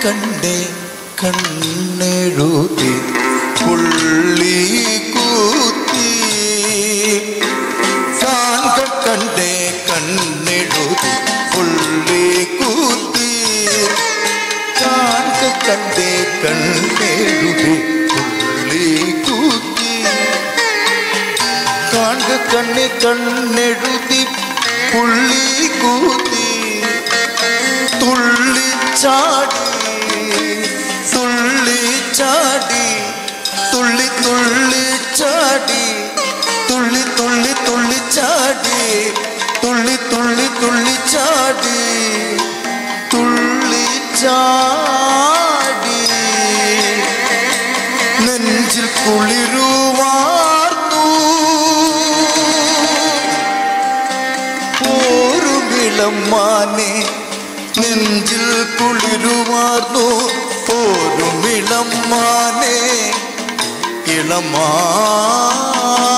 കണ്ടേ കണ്ണെഴുതി പുള്ളി കൂത്തി കാൺക കണ്ടേ കണ്ണെഴുതി പുള്ളി കൂത്തി കാൺക കണ്ടേ കണ്ണെഴുതി പുള്ളി കൂത്തി കാൺക കണ്ണെ കണ്ണെഴുതി പുള്ളി കൂത്തി തുള്ളിച്ചാടി തുള്ളിച്ചാടി തുള്ളി തുള്ളിച്ചാടി തുള്ളി തുള്ളി തുള്ളിച്ചാടി തുള്ളി തുള്ളി തുള്ളിച്ചാടി തുള്ളിച്ചാടി നെഞ്ചിൽ കുളിരുവാർന്നു ഓരുമിളമാനെ നെഞ്ചിൽ കുളിരുവാർന്നു ഓരുമിളമാനെ ഇളമാനെ